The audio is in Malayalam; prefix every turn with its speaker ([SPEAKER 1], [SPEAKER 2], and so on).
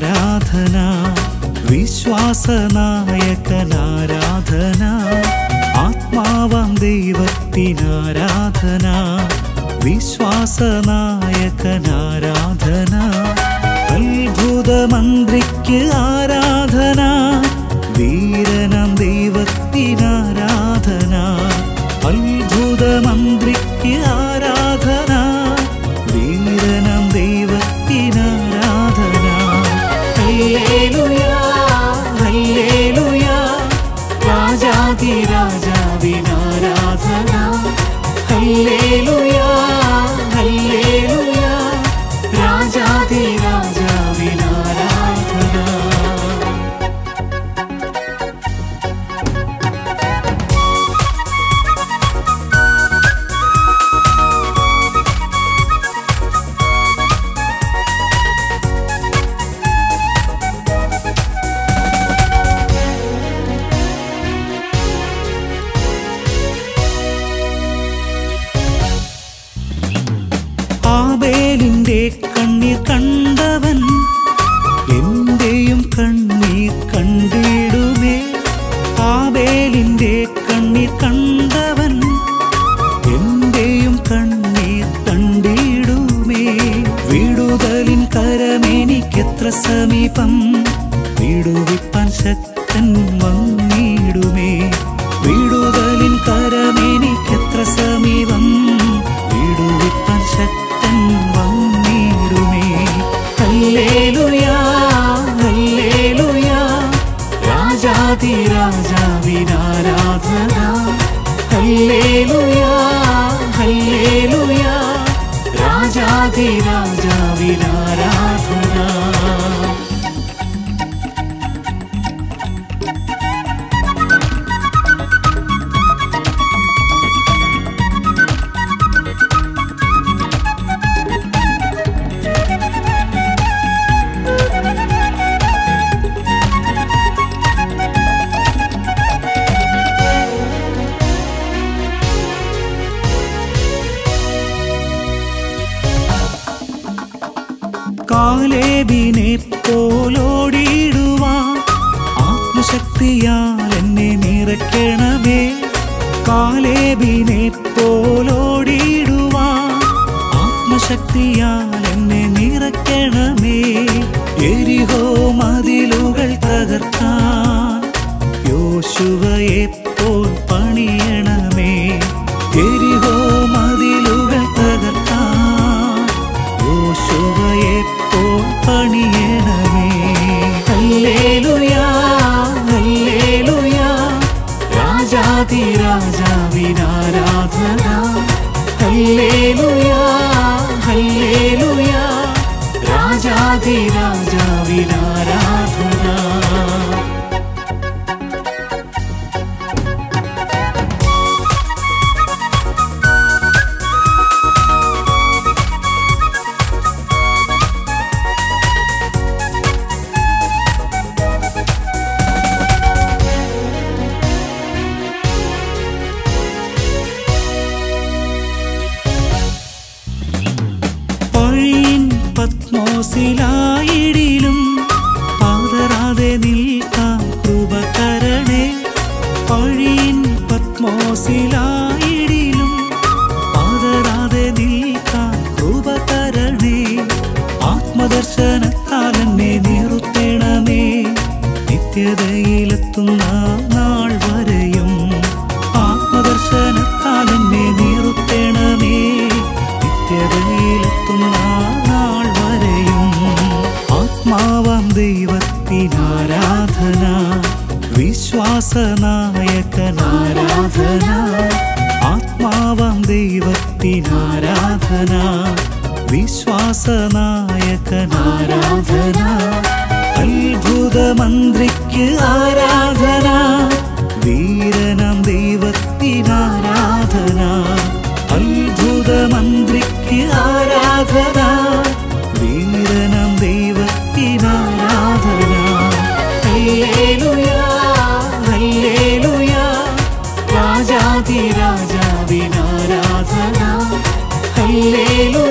[SPEAKER 1] വിശ്വാസനായകനാരാധന വിശ്വാസനായകനാരാധന ആത്മാവാം ദൈവത്തിനാരാധന വിശ്വാസനായകനാരാധന അത്ഭുതമന്ത്രിക്ക് ആരാധന വീരനം ദൈവത്തിനാരാധന അത്ഭുതമന്ത്രിക്ക് ആരാധന വീരനം ദൈവത്തിനാരാധന ഹല്ലേലൂയാ ഹല്ലേലൂയാ രാജാതിരാജാവിനാരാധന ഹല്ലേലൂയാ ഹല്ലേലൂയാ രാജാതിരാജാവിനാരാധന ആബേലിന്റെ കണ്ണീർ കണ്ടവൻ എന്റെയും കണ്ണീർ കണ്ടിടുമേ ആബേലിന്റെ കണ്ണീർ കണ്ടവൻ എന്റെയും കണ്ണീർ കണ്ടിടുമേ വിടുതലിൻ കരമെനിക്കെത്ര സമീപം വിടുവിപ്പാൻ ശക്തൻ വന്നിടുമേ വിടുതലിൻ കരമെനിക്കെത്ര സമീപം വിടുവിപ്പാൻ ശക്തൻ വന്നിടുമേ ഹല്ലേലൂയാ ഹല്ലേലൂയാ രാജാതിരാജാവിനാരാധന ഹല്ലേലൂയാ ഹല്ലേലൂയാ രാജാതിരാജാവിനാരാധന കാലേബിനെ പോലോടിയിടുവാൻ ആത്മശക്തിയാൽ എന്നെ നിറയ്ക്കണമേ കാലേബിനെ പോലോടിയിടുവാൻ ആത്മശക്തിയാൽ എന്നെ നിറയ്ക്കണമേ എരിഹോ മതിലുകൾ തകർക്കാൻ യോശുവയെ പോൽ പണിയണമേ എരിഹോ മതിലുകൾ തകർക്കാൻ യോശുവയെ പോൽ പണിയണമേ ഹല്ലേലൂയാ ഹല്ലേലൂയാ രാജാതിരാജാവിനാരാധന ഹല്ലേലൂയാ ഹല്ലേലൂയാ രാജാതിരാജാവിനാരാധന പഴിയിൻ പത്മോസിലായിടിലും പാതരാതെ നിൽക്കാം കൃപ തരണേ പഴിയിൻ പത്മോസിലായിടിലും പാതരാതെ നിൽക്കാം കൃപ തരണേ ആത്മദർശനത്താൽ എന്നെ നിറുത്തേണമേ നിത്യതയിലെത്തുന്ന നാൾ വരെയും ആത്മദർശനത്താൽ എന്നെ നിറുത്തേണമേ നിത്യതയിലെത്തുന്ന നാൾ വരെയും ആത്മാവാം ദൈവത്തിനാരാധന വിശ്വാസനായകനാരാധന ആത്മാവാം ദൈവത്തിനാരാധന വിശ്വാസനായകനാരാധന അത്ഭുതമന്ത്രിക്ക് ആരാധന വീരനം ദൈവത്തിനാരാധന അത്ഭുതമന്ത്രിക്ക് ആരാധന വീരനം ദൈവത്തിനാരാധന ഹല്ലേലൂയാ ഹല്ലേലൂയാ രാജാതിരാജാവിനാരാധന ഹല്ലേലൂയാ